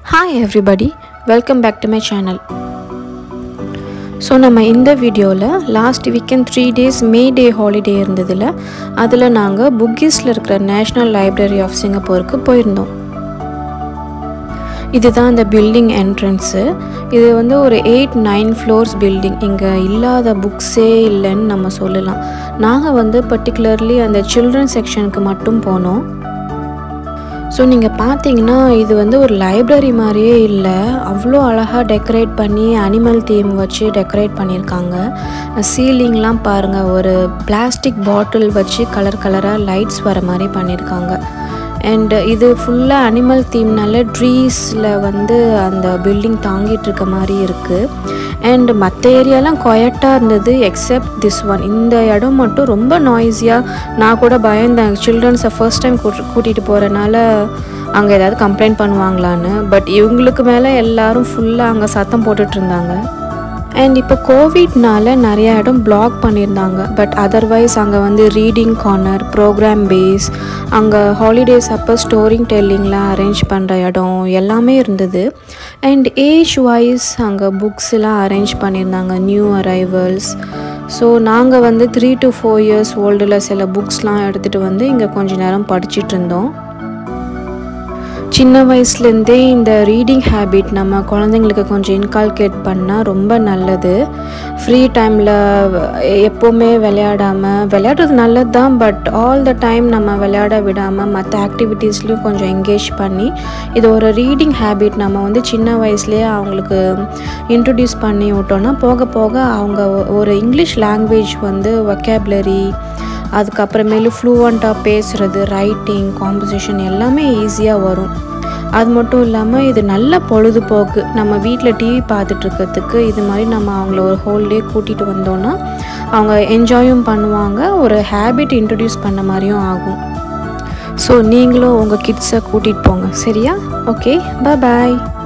hi everybody welcome back to my channel so நம்ம இந்த வீடியோவில் last weekend three days May Day holiday இருந்ததில் அதில் நாங்கள் புக்கிஸில் இருக்கிற நேஷ்னல் லைப்ரரி ஆஃப் சிங்கப்பூருக்கு போயிருந்தோம் இதுதான் இந்த பில்டிங் என்ட்ரன்ஸு இது வந்து ஒரு எயிட் நைன் ஃப்ளோர்ஸ் பில்டிங் இங்கே இல்லாத புக்ஸே இல்லைன்னு நம்ம சொல்லலாம் நாங்கள் வந்து பர்டிகுலர்லி அந்த சில்ட்ரன் செக்ஷனுக்கு மட்டும் போனோம் ஸோ நீங்கள் பார்த்தீங்கன்னா இது வந்து ஒரு லைப்ரரி மாதிரியே இல்லை அவ்வளோ அழகாக டெக்கரேட் பண்ணி அனிமல் தீம் வச்சு டெக்கரேட் பண்ணியிருக்காங்க சீலிங்லாம் பாருங்கள் ஒரு பிளாஸ்டிக் பாட்டில் வச்சு கலர் கலராக லைட்ஸ் வர மாதிரி பண்ணியிருக்காங்க அண்ட் இது ஃபுல்லாக அனிமல் தீம்னால ட்ரீஸில் வந்து அந்த பில்டிங் தாங்கிட்டு இருக்க மாதிரி இருக்குது அண்ட் மற்ற ஏரியாலாம் கொயட்டாக இருந்தது எக்ஸப்ட் திஸ் ஒன் இந்த இடம் மட்டும் ரொம்ப நாய்ஸியாக நான் கூட பயந்தேன் சில்ட்ரன்ஸை ஃபர்ஸ்ட் டைம் கூட்டிகிட்டு போகிறனால அங்கே ஏதாவது கம்ப்ளைண்ட் பண்ணுவாங்களான்னு பட் இவங்களுக்கு மேலே எல்லாரும் ஃபுல்லாக அங்கே சத்தம் போட்டுட்டு இருந்தாங்க அண்ட் இப்போ கோவிட்னால நிறைய இடம் பிளாக் பண்ணியிருந்தாங்க பட் அதர்வைஸ் அங்கே வந்து ரீடிங் கார்னர் ப்ரோக்ராம் பேஸ் அங்கே ஹாலிடேஸ் அப்போ ஸ்டோரிங் டெல்லிங்லாம் அரேஞ்ச் பண்ணுற இடம் எல்லாமே இருந்தது அண்ட் ஏஜ் வைஸ் அங்கே புக்ஸ்லாம் அரேஞ்ச் பண்ணியிருந்தாங்க நியூ அரைவல்ஸ் ஸோ நாங்கள் வந்து த்ரீ டு ஃபோர் இயர்ஸ் ஓல்டில் சில புக்ஸ்லாம் எடுத்துகிட்டு வந்து இங்கே கொஞ்ச நேரம் படிச்சுட்டு இருந்தோம் சின்ன வயசுலேருந்தே இந்த ரீடிங் ஹேபிட் நம்ம குழந்தைங்களுக்கு கொஞ்சம் இன்கால்கேட் பண்ணால் ரொம்ப நல்லது ஃப்ரீ டைமில் எப்போவுமே விளையாடாமல் விளையாடுறது நல்லது தான் பட் ஆல் த டைம் நம்ம விளையாட விடாமல் மற்ற ஆக்டிவிட்டீஸ்லையும் கொஞ்சம் என்கேஜ் பண்ணி இது ஒரு ரீடிங் ஹேபிட் நம்ம வந்து சின்ன வயசுலேயே அவங்களுக்கு இன்ட்ரடியூஸ் பண்ணி விட்டோன்னா போக போக அவங்க ஒரு இங்கிலீஷ் லாங்குவேஜ் வந்து ஒக்கேப்லரி அதுக்கப்புறமேலு ஃப்ளூவண்ட்டாக பேசுகிறது ரைட்டிங் காம்போசிஷன் எல்லாமே ஈஸியாக வரும் அது மட்டும் இல்லாமல் இது நல்ல பொழுதுபோக்கு நம்ம வீட்டில் டிவி பார்த்துட்ருக்கிறதுக்கு இது மாதிரி நம்ம அவங்கள ஒரு ஹோல் டே கூட்டிகிட்டு வந்தோன்னா அவங்க என்ஜாயும் பண்ணுவாங்க ஒரு ஹேபிட் இன்ட்ரடியூஸ் பண்ண மாதிரியும் ஆகும் ஸோ நீங்களும் உங்கள் கிட்ஸை கூட்டிகிட்டு போங்க சரியா ஓகே பாய்